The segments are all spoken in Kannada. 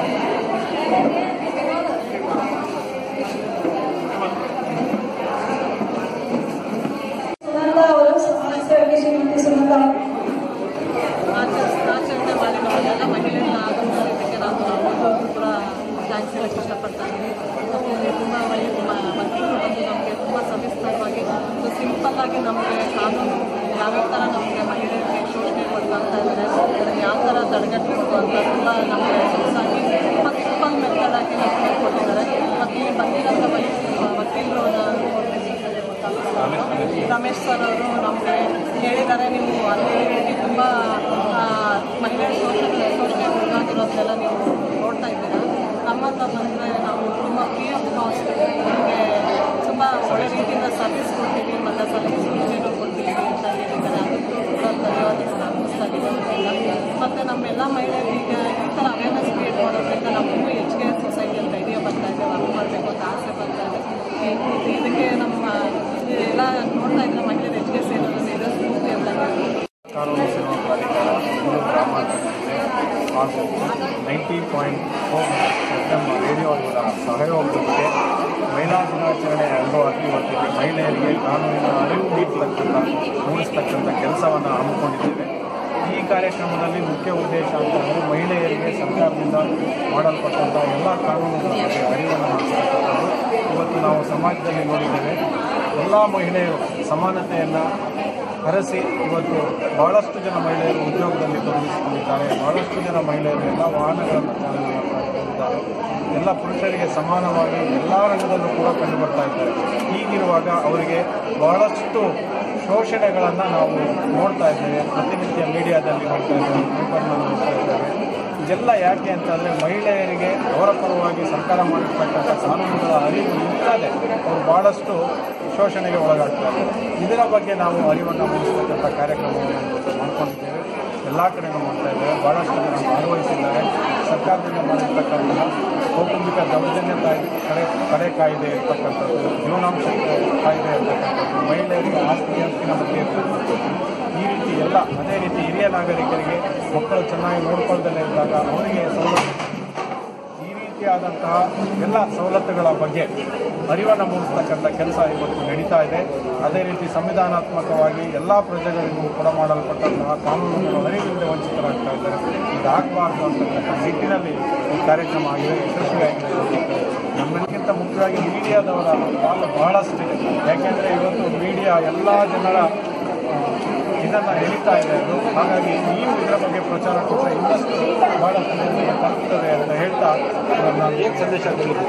ಸುನಂದ ಅವರು ಸಮಾಜ ಸೇವಕಿ ಶ್ರೀಮತಿ ಸುನಂದ ಆಚರಿಸ್ ಆಚರಣೆ ಮಾಡಿ ನಮ್ಮನ್ನೆಲ್ಲ ಮಹಿಳೆಯರನ್ನ ಆಗಮಿಸಿದ್ದಕ್ಕೆ ನಾನು ಯಾವಾಗಲೂ ಕೂಡ ಥ್ಯಾಂಕ್ಸ್ ಹೇಳಕ್ಕೆ ಇಷ್ಟಪಡ್ತಾ ಇದ್ದೀನಿ ಮತ್ತು ತುಂಬ ಒಳ್ಳೆಯ ವಕೀಲರು ಬಂದು ನಮಗೆ ತುಂಬ ಸವಿಸ್ತಾರವಾಗಿ ಒಂದು ಸಿಂಪಲ್ ಆಗಿ ನಮಗೆ ಕಾನೂನು ಯಾವ್ಯಾವ ಥರ ನಮಗೆ ಮಹಿಳೆಯರಿಗೆ ಶೋಷಣೆ ಕೊಡ್ತಾ ಇದ್ದಾರೆ ಅದನ್ನು ಯಾವ ಥರ ತಡೆಗಟ್ಟಬೇಕು ಅಂತ ತುಂಬ ನಮಗೆ ಸೊಗಸಾಗಿ ತುಂಬ ಸಿಂಪಲ್ ಮೆಥಡ್ ಆಗಿ ನಮಗೆ ಹೇಳ್ಕೊಟ್ಟಿದ್ದಾರೆ ಮತ್ತು ಇಲ್ಲಿ ಬಂದಿರೋಂಥ ವಕೀಲರು ವಕೀಲರು ನಾನು ರಮೇಶ್ ಸರ್ ಅವರು ನಮಗೆ ಹೇಳಿದ್ದಾರೆ ನೀವು ಅಲ್ಲಿ ಇಲ್ಲಿ ತುಂಬ ಮಹಿಳೆಯರ ಶೋಷಣೆ ಶೋಷಣೆ ಒಳಗಾಗಿರೋದನ್ನೆಲ್ಲ ನೀವು ನೋಡ್ತಾ ಇದ್ದೀರಾ ನಮ್ಮಂತ ಬಂದರೆ ನಾವು ತುಂಬ ಫ್ರೀ ಆಫ್ ಕಾಸ್ಟ್ ನಿಮಗೆ ತುಂಬ ಒಳ್ಳೆ ರೀತಿಯಿಂದ ಸರ್ವಿಸ್ ಕೊಡ್ತೀವಿ ಮತ್ತು ಸಲಹೆ ಸೂಚನೆಗಳು ಕೊಡ್ತೀವಿ ಅಂತ ಹೇಳಿದ್ದಾರೆ ಅದಕ್ಕೂ ಕೂಡ ಧನ್ಯವಾದಗಳು ಅರ್ಪಿಸ್ತಾ ಇದ್ದೀವಿ ಮತ್ತು ನಮ್ಮೆಲ್ಲ ಮಹಿಳೆಯರಿಗೆ ಈ ಥರ ಅವೇರ್ನೆಸ್ ಕ್ರಿಯೇಟ್ ಮಾಡೋದ್ರಿಂದ ನಮಗೂ ಹೆಚ್ಚಿಗೆ ಸೊಸೈಟಿ ಅಂತ ಐಡಿಯಾ ಬರ್ತಾ ಇದೆ ವರ್ಕ್ ಮಾಡಬೇಕು ಅಂತ ಆಸೆ ಬರ್ತಾ ಇದೆ ಈ- ಇದಕ್ಕೆ ನಮ್ಮ ಎಲ್ಲ ನೋಡ್ತಾ ಇದ್ರೆ ಮಹಿಳೆಯರು ಹೆಚ್ಚಿಗೆ ಸೇರೋದ್ರಿಂದ ಇದೇ ಸ್ಫೂರ್ತಿ ಅಂತ ಹೇಳ್ಬೋದು. ಕಾನೂನು ಸೇವಾ ಪ್ರಾಧಿಕಾರ ಬೆಂಗಳೂರು ಗ್ರಾಮಾಂತರ ಜಿಲ್ಲೆ ಹಾಗೂ ninety point four F M radio ಇವರ ಸಹಯೋಗದೊಂದಿಗೆ ಮಹಿಳಾ ದಿನಾಚರಣೆ ಅಂಗವಾಗಿ ಇವತ್ತಿಗೆ ಮಹಿಳೆಯರಿಗೆ ಕಾನೂನಿನ ಅರಿವು ನೀಡತಕ್ಕಂಥ ಮೂಡಿಸ್ತಕ್ಕಂಥ ಕೆಲಸವನ್ನು ಹಮ್ಮಿಕೊಂಡಿದ್ದೇವೆ ಈ ಕಾರ್ಯಕ್ರಮದಲ್ಲಿ ಮುಖ್ಯ ಉದ್ದೇಶ ಅಂತಂದರೆ ಮಹಿಳೆಯರಿಗೆ ಸರ್ಕಾರದಿಂದ ಮಾಡಲ್ಪಟ್ಟಂಥ ಎಲ್ಲ ಕಾನೂನುಗಳ ಬಗ್ಗೆ ಅರಿವನ್ನು ಮೂಡಿಸ್ತಕ್ಕಂಥದ್ದು ಇವತ್ತು ನಾವು ಸಮಾಜದಲ್ಲಿ ನೋಡಿದ್ದೇವೆ ಎಲ್ಲ ಮಹಿಳೆಯರು ಸಮಾನತೆಯನ್ನು ಹರಸಿ ಇವತ್ತು ಬಹಳಷ್ಟು ಜನ ಮಹಿಳೆಯರು ಉದ್ಯೋಗದಲ್ಲಿ ತೊಡಗಿಸಿಕೊಂಡಿದ್ದಾರೆ ಬಹಳಷ್ಟು ಜನ ಮಹಿಳೆಯರು ಎಲ್ಲ ವಾಹನಗಳನ್ನು ಚಾಲನೆ ಮಾಡ್ಕೊಂಡಿದ್ದಾರೆ ಎಲ್ಲ ಪುರುಷರಿಗೆ ಸಮಾನವಾಗಿ ಎಲ್ಲ ರಂಗದಲ್ಲೂ ಕೂಡ ಕಂಡು ಬರ್ತಾ ಇದ್ದಾರೆ ಹೀಗಿರುವಾಗ ಅವರಿಗೆ ಬಹಳಷ್ಟು ಶೋಷಣೆಗಳನ್ನು ನಾವು ನೋಡ್ತಾ ಇದ್ದೇವೆ ಪ್ರತಿನಿತ್ಯ ಮೀಡಿಯಾದಲ್ಲಿ ನೋಡ್ತಾ ಇದ್ದೇವೆ ಪೇಪರ್ನಲ್ಲಿ ನೋಡ್ತಾ ಇದ್ದೇವೆ ಇದೆಲ್ಲ ಯಾಕೆ ಅಂತಂದರೆ ಮಹಿಳೆಯರಿಗೆ ಅವರ ಪರವಾಗಿ ಸರ್ಕಾರ ಮಾಡಿರ್ತಕ್ಕಂಥ ಕಾನೂನುಗಳ ಅರಿವು ಇಲ್ಲದೆ ಅವರು ಭಾಳಷ್ಟು ಶೋಷಣೆಗೆ ಒಳಗಾಗ್ತಾರೆ ಇದರ ಬಗ್ಗೆ ನಾವು ಅರಿವನ್ನು ಮೂಡಿಸ್ತಕ್ಕಂಥ ಕಾರ್ಯಕ್ರಮವನ್ನು ಇವತ್ತು ಮಾಡ್ಕೊಂಡಿದ್ದೇವೆ ಎಲ್ಲ ಕಡೆನೂ ಮಾಡ್ತಾ ಇದ್ದೇವೆ ಭಾಳಷ್ಟು ಜನ ಭಾಗವಹಿಸಿದ್ದಾರೆ ಸರ್ಕಾರದಿಂದ ಮಾಡಿರ್ತಕ್ಕಂತಹ ಕೌಟುಂಬಿಕ ದೌರ್ಜನ್ಯ ಕಾಯ್ದೆ ಕಡೆ ಕಡೆ ಕಾಯ್ದೆ ಇರ್ತಕ್ಕಂಥದ್ದು ಜೀವನಾಂಶ ಕಾಯ್ದೆ ಇರ್ತಕ್ಕಂಥದ್ದು ಮಹಿಳೆಯರಿಗೆ ಆಸ್ತಿ ಹಕ್ಕಿನ ಬಗ್ಗೆ ಇರ್ತಕ್ಕಂಥದ್ದು ಈ ರೀತಿ ಎಲ್ಲ ಅದೇ ರೀತಿ ಹಿರಿಯ ನಾಗರಿಕರಿಗೆ ಮಕ್ಕಳು ಚೆನ್ನಾಗಿ ನೋಡ್ಕೊಳ್ದಲೇ ಇದ್ದಾಗ ಅವರಿಗೆ ಸವಲತ್ತು ಈ ರೀತಿಯಾದಂತಹ ಎಲ್ಲ ಸವಲತ್ತುಗಳ ಬಗ್ಗೆ ಅರಿವನ್ನು ಮೂಡಿಸ್ತಕ್ಕಂಥ ಕೆಲಸ ಇವತ್ತು ನಡೀತಾ ಇದೆ ಅದೇ ರೀತಿ ಸಂವಿಧಾನಾತ್ಮಕವಾಗಿ ಎಲ್ಲ ಪ್ರಜೆಗಳಿಗೂ ಕೂಡ ಮಾಡಲ್ಪಟ್ಟಂತಹ ಕಾನೂನುಗಳು ಅರಿವಿಲ್ಲದೆ ವಂಚಿತರಾಗ್ತಾ ಇದ್ದಾರೆ ಇದಾಗಬಾರ್ದು ಅಂತಕ್ಕಂಥ ನಿಟ್ಟಿನಲ್ಲಿ ಈ ಕಾರ್ಯಕ್ರಮ ಆಗಿದೆ ಯಶಸ್ವಿಯಾಗಿದೆ ನಮ್ಮೆಲ್ಲಕ್ಕಿಂತ ಮುಖ್ಯವಾಗಿ ಮೀಡಿಯಾದವರ ಪಾಲು ಬಹಳಷ್ಟಿದೆ ಯಾಕೆಂದರೆ ಇವತ್ತು ಮೀಡಿಯಾ ಎಲ್ಲ ಜನರ ಇದನ್ನು ಎಳಿತಾ ಇದೆ ಅದು ಹಾಗಾಗಿ ನೀವು ಇದರ ಬಗ್ಗೆ ಪ್ರಚಾರ ಕೊಟ್ಟರೆ ಇನ್ನಷ್ಟು ಬಹಳಷ್ಟು ಜನರಿಗೆ ತಲುಪ್ತದೆ ಅಂತ ಹೇಳ್ತಾ ನಾನು ಏನು ಸಂದೇಶ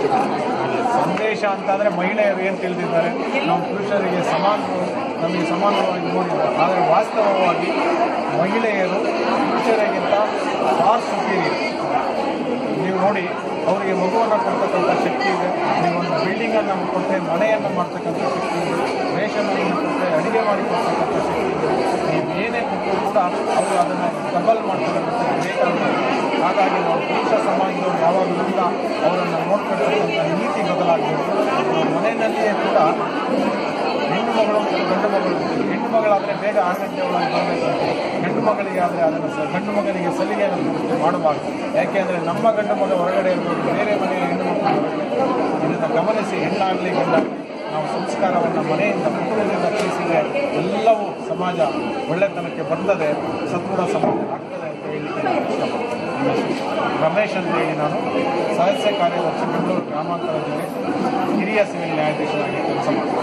ಸಂದೇಶ ಅಂತಂದರೆ ಮಹಿಳೆಯರು ಏನು ತಿಳಿದಿದ್ದಾರೆ ನಾವು ಪುರುಷರಿಗೆ ಸಮಾನ ನಮಗೆ ಸಮಾನವಾಗಿ ನೋಡಿದ್ದಾರೆ ಆದರೆ ವಾಸ್ತವವಾಗಿ ಮಹಿಳೆಯರು ಪುರುಷರಿಗಿಂತ ಫಾರ್ ಸುಪೀರಿಯರ್ ನೀವು ನೋಡಿ ಅವರಿಗೆ ಮಗುವನ್ನು ಕೊಡ್ತಕ್ಕಂಥ ಶಕ್ತಿ ಇದೆ ನೀವು ಒಂದು ಬಿಲ್ಡಿಂಗನ್ನು ಕೊಟ್ಟರೆ ಮನೆಯನ್ನು ಮಾಡ್ತಕ್ಕಂಥ ಶಕ್ತಿ ಇದೆ ರೇಷನನ್ನು ಕೊಟ್ಟರೆ ಅಡುಗೆ ಮಾಡಿ ಕೊಡ್ತಕ್ಕಂಥ ಶಕ್ತಿ ಇದೆ ನೀವು ಏನೇ ಕೊಟ್ಟರೂ ಕೂಡ ಅವರು ಅದನ್ನು ಡಬಲ್ ಮಾಡ್ತಕ್ಕಂಥ ಬೇಕಾಗುತ್ತೆ ಹಾಗಾಗಿ ನಾವು ಪುರುಷ ಸಮಾಜದವರು ಯಾವಾಗಲೂ ಕೂಡ ಅವರನ್ನು ನೋಡ್ಕೊಳ್ತಕ್ಕಂಥ ನೀತಿ ಬದಲಾಗಬೇಕು ನಾವು ಮನೆಯಲ್ಲಿಯೇ ಕೂಡ ಹೆಣ್ಣು ಮಗಳು ಮತ್ತು ಗಂಡು ಮಗಳು ಇರ್ತೀವಿ. ಹೆಣ್ಣು ಮಗಳಾದರೆ ಬೇಗ ಆರು ಗಂಟೆ ಒಳಗೆ ಬರಬೇಕು ಗಂಡು ಮಗಳಿಗೆ ಆದರೆ ಅದನ್ನು ಸ ಗಂಡು ಮಗನಿಗೆ ಸಲಿಗೆಯನ್ನು ಮಾಡಬಾರ್ದು ಯಾಕೆಂದರೆ ನಮ್ಮ ಗಂಡು ಮಗ ಹೊರಗಡೆ ಇರ್ಬೋದು ಬೇರೆ ಮನೆಯ ಹೆಣ್ಣು ಮಕ್ಕಳು ಹೊರಗಡೆ ಇದನ್ನು ಗಮನಿಸಿ ಹೆಣ್ಣಾಗಲಿ ಗಂಡಾಗಲಿ ನಾವು ಸಂಸ್ಕಾರವನ್ನು ಮನೆಯಿಂದ ಕುಟುಂಬದಿಂದ ಕಲಿಸಿದರೆ ಎಲ್ಲವೂ ಸಮಾಜ ಒಳ್ಳೆತನಕ್ಕೆ ಬರ್ತದೆ ಸದೃಢ ಸಮಾಜ ಆಗ್ತದೆ ಅಂತ ಹೇಳಲಿಕ್ಕೆ ನಾನು ಇಷ್ಟಪಡ್ತೀನಿ ರಮೇಶ್ ಅಂತ ಹೇಳಿ ನಾನು ಸದಸ್ಯ ಕಾರ್ಯದರ್ಶಿ ಬೆಂಗಳೂರು ಗ್ರಾಮಾಂತರ ಜಿಲ್ಲೆ ಹಿರಿಯ ಸಿವಿಲ್ ನ್ಯಾಯಾಧೀಶರಾಗಿ ಕೆಲಸ ಮಾಡ್ತೀನಿ